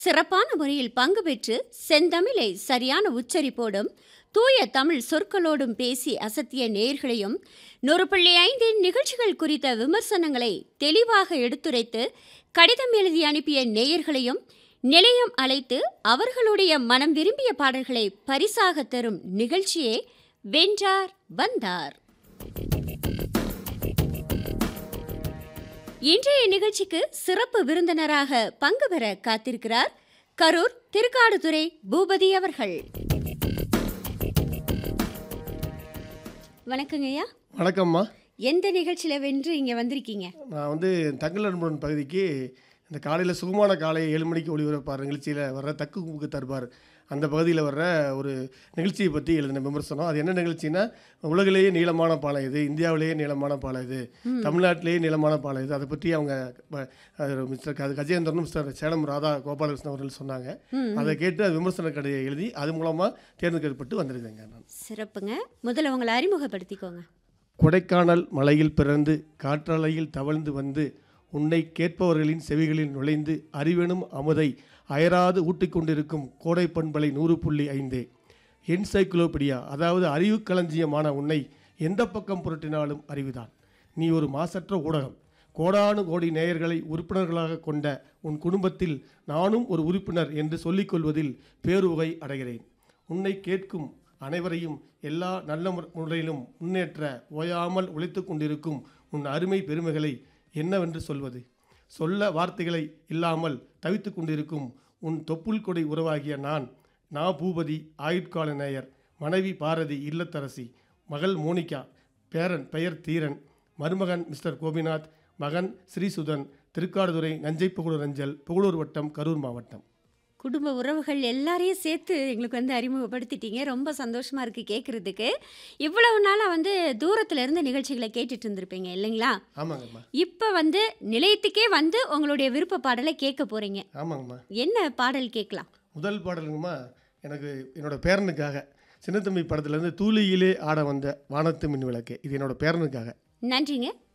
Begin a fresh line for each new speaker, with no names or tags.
சிறப்பான முறையில் பங்கு பெற்று செந்தமிழை சரியான உச்சரிப்போடும் தூய தமிழ் சொற்களோடும் பேசி அசத்திய நேயர்களையும் நூறு புள்ளி ஐந்தின் நிகழ்ச்சிகள் குறித்த விமர்சனங்களை தெளிவாக எடுத்துரைத்து கடிதம் எழுதி அனுப்பிய நேயர்களையும் நிலையம் அழைத்து அவர்களுடைய மனம் விரும்பிய பாடல்களை பரிசாக தரும் நிகழ்ச்சியே வென்றார் வந்தார் இன்றைய நிகழ்ச்சிக்கு சிறப்பு விருந்தினராக பங்கு பெற காத்திருக்கிறார் கரூர் திருக்காடுதுறை பூபதி அவர்கள் வணக்கங்க ஐயா
வணக்கம்மா
எந்த நிகழ்ச்சியில வென்று இங்க வந்திருக்கீங்க
நான் வந்து தங்கல் அன்புடன் பகுதிக்கு இந்த காலையில் சுகமான காலை ஏழு மணிக்கு ஒளிபரப்பார் நிகழ்ச்சியில் வர்ற தக்கு குமுக்கு தருபார் அந்த பகுதியில் வர்ற ஒரு நிகழ்ச்சியை பற்றி எழுதின விமர்சனம் அது என்ன நிகழ்ச்சின்னா உலகிலேயே நீளமான பாலம் இது இந்தியாவிலேயே நீளமான பாலம் இது தமிழ்நாட்டிலேயே நீளமான பாலம் இது அதை பற்றி அவங்க ப- அது மிஸ்டர் க கஜேந்திரனும் மிஸ்டர் சேலம் ராதா கோபாலகிருஷ்ணன் அவர்கள் சொன்னாங்க அதை கேட்டு அது விமர்சன கடையை எழுதி அது மூலமாக தேர்ந்தெடுக்கப்பட்டு வந்திருக்கேங்க நான்
சிறப்புங்க முதல்ல உங்களை அறிமுகப்படுத்திக்கோங்க
கொடைக்கானல் மலையில் பிறந்து காற்றலையில் தவழ்ந்து வந்து உன்னை கேட்பவர்களின் செவிகளில் நுழைந்து அறிவெனும் அமுதை அயராது ஊட்டிக் கொண்டிருக்கும் கோடை பண்பலை நூறு புள்ளி ஐந்தே என்சைக்ளோபீடியா அதாவது அறிவு களஞ்சியமான உன்னை எந்த பக்கம் புரட்டினாலும் அறிவுதான் நீ ஒரு மாசற்ற ஊடகம் கோடானு கோடி நேயர்களை உறுப்பினர்களாக கொண்ட உன் குடும்பத்தில் நானும் ஒரு உறுப்பினர் என்று சொல்லிக்கொள்வதில் பேருவகை அடைகிறேன் உன்னை கேட்கும் அனைவரையும் எல்லா நல்ல முற- முறையிலும் முன்னேற்ற ஓயாமல் உழைத்து கொண்டிருக்கும் உன் அருமை பெருமைகளை என்னவென்று சொல்வது சொல்ல வார்த்தைகளை இல்லாமல் தவித்துக் கொண்டிருக்கும் உன் தொப்புள் கொடை உறவாகிய நான் நா பூபதி ஆயுட்கால நேயர் மனைவி பாரதி இல்லத்தரசி மகள் மோனிகா பேரன் பெயர் தீரன் மருமகன் மிஸ்டர் கோபிநாத் மகன் ஸ்ரீசுதன் திருக்காடுதுறை நஞ்சை புகழூர் அஞ்சல் புகழூர் வட்டம் கரூர் மாவட்டம்
குடும்ப உறவுகள் எல்லாரையும் சேர்த்து எங்களுக்கு வந்து அறிமுகப்படுத்திட்டீங்க ரொம்ப சந்தோஷமா இருக்கு கேட்கறதுக்கு இவ்வளவு நாளா வந்து தூரத்துல இருந்து நிகழ்ச்சிகளை கேட்டுட்டு இருந்திருப்பீங்க இல்லைங்களா
ஆமாங்கம்மா
இப்போ வந்து நிலையத்துக்கே வந்து உங்களுடைய விருப்ப பாடலை கேட்க போறீங்க
ஆமாங்கம்மா
என்ன பாடல் கேட்கலாம்
முதல் பாடலுங்கம்மா எனக்கு என்னோட பேரனுக்காக சின்னத்தம்பி படத்துலேருந்து தூளியிலே ஆட வந்த வானத்து மின் விளக்கு இது என்னோட பேரனுக்காக
நன்றிங்க